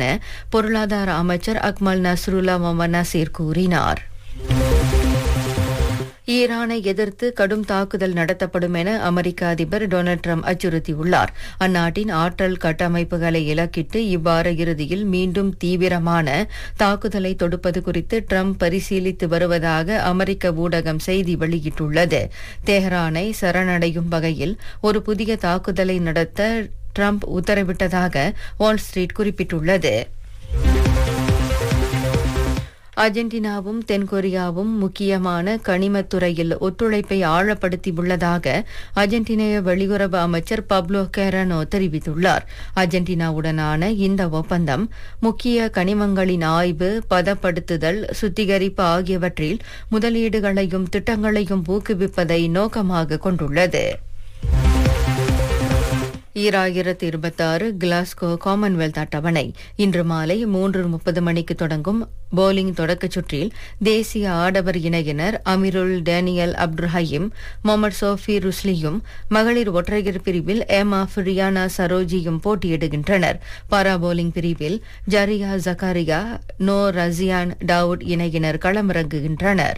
என பொருளாதார அமைச்சர் அக்மல் நஸ்ருல்லா மொஹமத் நசீர் கூறினார் ஈரானை எதிர்த்து கடும் தாக்குதல் நடத்தப்படும் என அமெரிக்க அதிபர் டொனால்ட் ட்ரம்ப் அச்சுறுத்தியுள்ளார் அந்நாட்டின் ஆற்றல் கட்டமைப்புகளை இலக்கிட்டு இவ்வார இறுதியில் மீண்டும் தீவிரமான தாக்குதலை தொடுப்பது குறித்து ட்ரம்ப் பரிசீலித்து வருவதாக அமெரிக்க ஊடகம் செய்தி வெளியிட்டுள்ளது தெஹ்ரானை சரணடையும் வகையில் ஒரு புதிய தாக்குதலை நடத்த ட்ரம்ப் உத்தரவிட்டதாக வால் ஸ்ட்ரீட் குறிப்பிட்டுள்ளது அர்ஜென்டினாவும் தென்கொரியாவும் முக்கியமான கனிமத்துறையில் ஒத்துழைப்பை ஆழப்படுத்தியுள்ளதாக அர்ஜென்டினைய வெளியுறவு அமைச்சர் பப்லோ கேரனோ தெரிவித்துள்ளார் அர்ஜென்டினாவுடனான இந்த ஒப்பந்தம் முக்கிய கனிமங்களின் ஆய்வு பதப்படுத்துதல் சுத்திகரிப்பு ஆகியவற்றில் முதலீடுகளையும் திட்டங்களையும் ஊக்குவிப்பதை நோக்கமாக கொண்டுள்ளது ஈராயிரத்து இருபத்தாறு கிளாஸ்கோ காமன்வெல்த் அட்டவணை இன்று மாலை மூன்று முப்பது மணிக்கு தொடங்கும் போலிங் தொடக்கச் சுற்றில் தேசிய ஆடவர் இணையினர் Amirul Daniel Abdul Hayim Muhammad Sofi ருஸ்லியும் மகளிர் ஒற்றையர் பிரிவில் எமா ஃபிரியானா சரோஜியும் போட்டியிடுகின்றனர் பாரா போலிங் பிரிவில் Zaria Zakaria Nor Rasyan Daud இணையினர் களமிறங்குகின்றனர்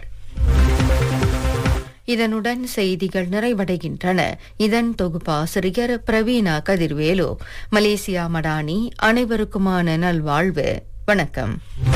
இதனுடன் செய்திகள் நிறைவடைகின்றன இதன் தொகுப்பாசிரியர் பிரவீணா கதிர்வேலு மலேசியா மடானி அனைவருக்குமான நல்வாழ்வு வணக்கம்